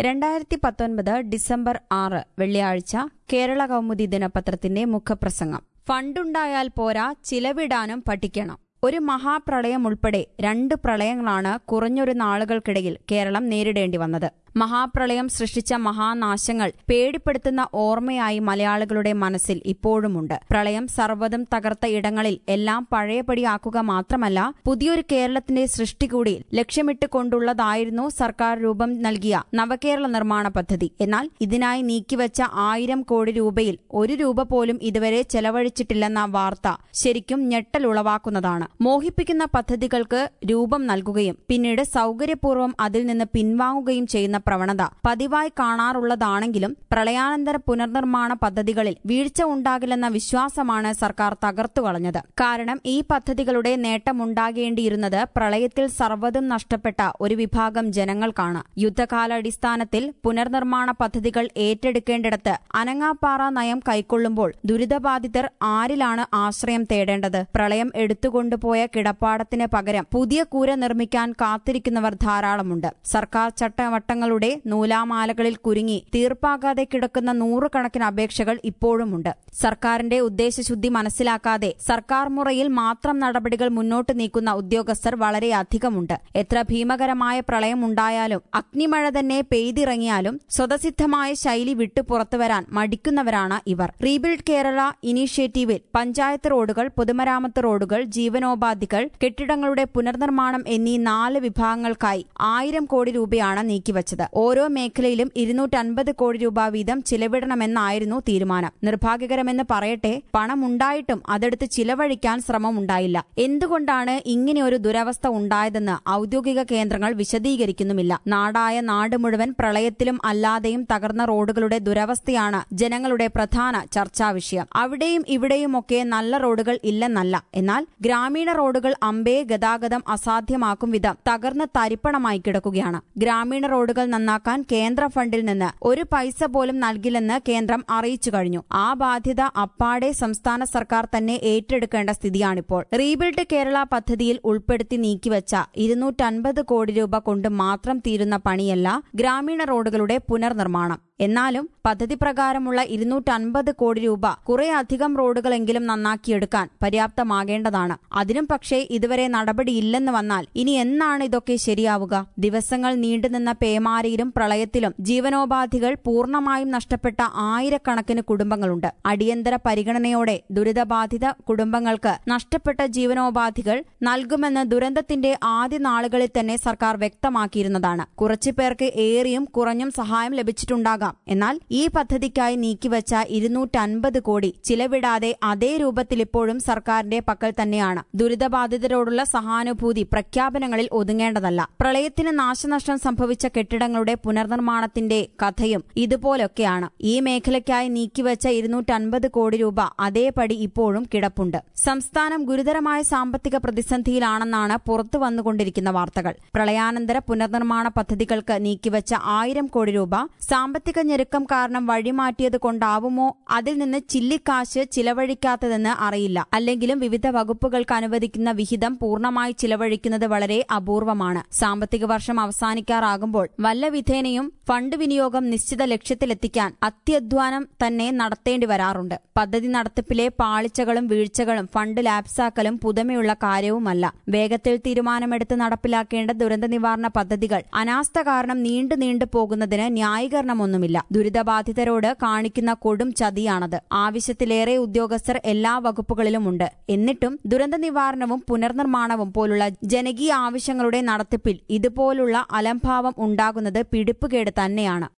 രണ്ടായിരത്തി പത്തൊൻപത് ഡിസംബർ ആറ് വെള്ളിയാഴ്ച കേരള കൗമുദി ദിനപത്രത്തിന്റെ മുഖപ്രസംഗം ഫണ്ടുണ്ടായാൽ പോരാ ചിലവിടാനും പഠിക്കണം ഒരു മഹാപ്രളയം ഉൾപ്പെടെ രണ്ട് പ്രളയങ്ങളാണ് കുറഞ്ഞൊരു നാളുകൾക്കിടയിൽ കേരളം നേരിടേണ്ടി വന്നത് മഹാപ്രളയം സൃഷ്ടിച്ച മഹാനാശങ്ങൾ പേടിപ്പെടുത്തുന്ന ഓർമ്മയായി മലയാളികളുടെ മനസ്സിൽ ഇപ്പോഴുമുണ്ട് പ്രളയം സർവ്വതും തകർത്ത ഇടങ്ങളിൽ എല്ലാം പഴയപടിയാക്കുക മാത്രമല്ല പുതിയൊരു കേരളത്തിന്റെ സൃഷ്ടി കൂടി ലക്ഷ്യമിട്ടുകൊണ്ടുള്ളതായിരുന്നു സർക്കാർ രൂപം നൽകിയ നവകേരള നിർമ്മാണ പദ്ധതി എന്നാൽ ഇതിനായി നീക്കിവച്ച ആയിരം കോടി രൂപയിൽ ഒരു രൂപ പോലും ഇതുവരെ ചെലവഴിച്ചിട്ടില്ലെന്ന വാർത്ത ശരിക്കും ഞെട്ടലുളവാക്കുന്നതാണ് മോഹിപ്പിക്കുന്ന പദ്ധതികൾക്ക് രൂപം നൽകുകയും പിന്നീട് സൌകര്യപൂർവ്വം അതിൽ നിന്ന് പിൻവാങ്ങുകയും ചെയ്യുന്ന പ്രവണത പതിവായി കാണാറുള്ളതാണെങ്കിലും പ്രളയാനന്തര പുനർനിർമ്മാണ പദ്ധതികളിൽ വീഴ്ച ഉണ്ടാകില്ലെന്ന വിശ്വാസമാണ് സർക്കാർ തകർത്തുകളഞ്ഞത് കാരണം ഈ പദ്ധതികളുടെ നേട്ടമുണ്ടാകേണ്ടിയിരുന്നത് പ്രളയത്തിൽ സർവ്വതും നഷ്ടപ്പെട്ട ഒരു വിഭാഗം ജനങ്ങൾക്കാണ് യുദ്ധകാലാടിസ്ഥാനത്തിൽ പുനർനിർമ്മാണ പദ്ധതികൾ ഏറ്റെടുക്കേണ്ടിടത്ത് അനങ്ങാപ്പാറ നയം കൈക്കൊള്ളുമ്പോൾ ദുരിതബാധിതർ ആരിലാണ് ആശ്രയം തേടേണ്ടത് പ്രളയം എടുത്തുകൊണ്ടുപോയ കിടപ്പാടത്തിന് പകരം പുതിയ കൂര നിർമ്മിക്കാൻ കാത്തിരിക്കുന്നവർ ധാരാളമുണ്ട് സർക്കാർ ചട്ടവട്ടങ്ങളുടെ നൂലാമാലകളിൽ കുരുങ്ങി തീർപ്പാകാതെ കിടക്കുന്ന നൂറുകണക്കിന് അപേക്ഷകൾ ഇപ്പോഴുമുണ്ട് സർക്കാരിന്റെ ഉദ്ദേശശുദ്ധി മനസ്സിലാക്കാതെ സർക്കാർ മുറയിൽ മാത്രം നടപടികൾ മുന്നോട്ട് നീക്കുന്ന ഉദ്യോഗസ്ഥർ വളരെയധികമുണ്ട് എത്ര ഭീമകരമായ പ്രളയമുണ്ടായാലും അഗ്നിമഴ തന്നെ പെയ്തിറങ്ങിയാലും സ്വതസിദ്ധമായ ശൈലി വിട്ടു പുറത്തുവരാൻ മടിക്കുന്നവരാണ് ഇവർ റീബിൽഡ് കേരള ഇനീഷ്യേറ്റീവിൽ പഞ്ചായത്ത് റോഡുകൾ പൊതുമരാമത്ത് റോഡുകൾ ജീവനോപാധികൾ കെട്ടിടങ്ങളുടെ പുനർനിർമ്മാണം എന്നീ നാല് വിഭാഗങ്ങൾക്കായി ആയിരം കോടി രൂപയാണ് നീക്കിവച്ചത് ഓരോ മേഖലയിലും ഇരുന്നൂറ്റൻപത് കോടി രൂപ വീതം ചിലവിടണമെന്നായിരുന്നു തീരുമാനം നിർഭാഗ്യകരമെന്ന് പറയട്ടെ പണമുണ്ടായിട്ടും അതെടുത്ത് ചിലവഴിക്കാൻ ശ്രമമുണ്ടായില്ല എന്തുകൊണ്ടാണ് ഇങ്ങനെയൊരു ദുരവസ്ഥ ഉണ്ടായതെന്ന് ഔദ്യോഗിക കേന്ദ്രങ്ങൾ വിശദീകരിക്കുന്നുമില്ല നാടായ നാട് മുഴുവൻ പ്രളയത്തിലും അല്ലാതെയും തകർന്ന റോഡുകളുടെ ദുരവസ്ഥയാണ് ജനങ്ങളുടെ പ്രധാന ചർച്ചാ വിഷയം അവിടെയും ഇവിടെയുമൊക്കെ നല്ല റോഡുകൾ ഇല്ലെന്നല്ല എന്നാൽ ഗ്രാമീണ റോഡുകൾ അമ്പേ ഗതാഗതം അസാധ്യമാക്കും വിധം തകർന്ന് തരിപ്പണമായി കിടക്കുകയാണ് ഗ്രാമീണ റോഡുകൾ നന്നാക്കാൻ കേന്ദ്ര ഫണ്ടിൽ നിന്ന് ഒരു പൈസ പോലും നൽകില്ലെന്ന് കേന്ദ്രം അറിയിച്ചു കഴിഞ്ഞു ആ ബാധ്യത അപ്പാടെ സംസ്ഥാന സർക്കാർ തന്നെ ഏറ്റെടുക്കേണ്ട സ്ഥിതിയാണിപ്പോൾ റീബിൽഡ് കേരള പദ്ധതിയിൽ ഉൾപ്പെടുത്തി നീക്കിവച്ച ഇരുന്നൂറ്റൻപത് കോടി രൂപ കൊണ്ട് മാത്രം തീരുന്ന പണിയല്ല ഗ്രാമീണ റോഡുകളുടെ പുനർനിർമ്മാണം എന്നാലും പദ്ധതി പ്രകാരമുള്ള ഇരുന്നൂറ്റൻപത് കോടി രൂപ കുറെ അധികം റോഡുകളെങ്കിലും നന്നാക്കിയെടുക്കാൻ പര്യാപ്തമാകേണ്ടതാണ് അതിനും പക്ഷേ ഇതുവരെ നടപടിയില്ലെന്ന് വന്നാൽ ഇനി എന്നാണ് ഇതൊക്കെ ശരിയാവുക ദിവസങ്ങൾ നീണ്ടുനിന്ന പേമാരിയിലും പ്രളയത്തിലും ജീവനോപാധികൾ പൂർണ്ണമായും നഷ്ടപ്പെട്ട ആയിരക്കണക്കിന് കുടുംബങ്ങളുണ്ട് അടിയന്തര പരിഗണനയോടെ ദുരിതബാധിത കുടുംബങ്ങൾക്ക് നഷ്ടപ്പെട്ട ജീവനോപാധികൾ നൽകുമെന്ന് ദുരന്തത്തിന്റെ ആദ്യ നാളുകളിൽ തന്നെ സർക്കാർ വ്യക്തമാക്കിയിരുന്നതാണ് കുറച്ചുപേർക്ക് ഏറിയും കുറഞ്ഞും സഹായം ലഭിച്ചിട്ടുണ്ടാകാം എന്നാൽ ഈ പദ്ധതിക്കായി നീക്കിവച്ച ഇരുന്നൂറ്റൻപത് കോടി ചിലവിടാതെ അതേ രൂപത്തിൽ ഇപ്പോഴും സർക്കാരിന്റെ പക്കൽ തന്നെയാണ് ദുരിതബാധിതരോടുള്ള സഹാനുഭൂതി പ്രഖ്യാപനങ്ങളിൽ ഒതുങ്ങേണ്ടതല്ല പ്രളയത്തിന് നാശനഷ്ടം സംഭവിച്ച കെട്ടിടങ്ങളുടെ പുനർനിർമ്മാണത്തിന്റെ കഥയും ഇതുപോലൊക്കെയാണ് ഈ മേഖലയ്ക്കായി നീക്കിവച്ച ഇരുന്നൂറ്റൻപത് കോടി രൂപ അതേപടി ഇപ്പോഴും കിടപ്പുണ്ട് സംസ്ഥാനം ഗുരുതരമായ സാമ്പത്തിക പ്രതിസന്ധിയിലാണെന്നാണ് പുറത്തു വന്നുകൊണ്ടിരിക്കുന്ന വാർത്തകൾ പ്രളയാനന്തര പുനർനിർമ്മാണ പദ്ധതികൾക്ക് നീക്കിവച്ച ആയിരം കോടി രൂപ സാമ്പത്തിക ഞെരുക്കം കാരണം വഴിമാറ്റിയത് കൊണ്ടാവുമോ അതിൽ നിന്ന് ചില്ലിക്കാശ് ചിലവഴിക്കാത്തതെന്ന് അറിയില്ല അല്ലെങ്കിലും വിവിധ വകുപ്പുകൾക്ക് അനുവദിക്കുന്ന വിഹിതം പൂർണ്ണമായി ചിലവഴിക്കുന്നത് വളരെ അപൂർവമാണ് സാമ്പത്തിക വർഷം അവസാനിക്കാറാകുമ്പോൾ വല്ല വിധേനയും ഫണ്ട് വിനിയോഗം നിശ്ചിത ലക്ഷ്യത്തിലെത്തിക്കാൻ അത്യധ്വാനം തന്നെ നടത്തേണ്ടി വരാറുണ്ട് പദ്ധതി നടത്തിപ്പിലെ പാളിച്ചകളും വീഴ്ചകളും ഫണ്ട് ലാപ്സാക്കലും പുതുമയുള്ള കാര്യവുമല്ല വേഗത്തിൽ തീരുമാനമെടുത്ത് നടപ്പിലാക്കേണ്ട ദുരന്ത നിവാരണ പദ്ധതികൾ അനാസ്ഥ കാരണം നീണ്ടു നീണ്ടു പോകുന്നതിന് ന്യായീകരണമൊന്നുമില്ല ദുരിതബാധിതരോട് കാണിക്കുന്ന കൊടും ചതിയാണത് ആവശ്യത്തിലേറെ ഉദ്യോഗസ്ഥർ എല്ലാ വകുപ്പുകളിലുമുണ്ട് എന്നിട്ടും ദുരന്ത നിവാരണവും പുനർനിർമ്മാണവും പോലുള്ള ജനകീയ ആവശ്യങ്ങളുടെ നടത്തിപ്പിൽ ഇതുപോലുള്ള അലംഭാവം ഉണ്ടാകുന്നത് പിടിപ്പുകേട് തന്നെയാണ്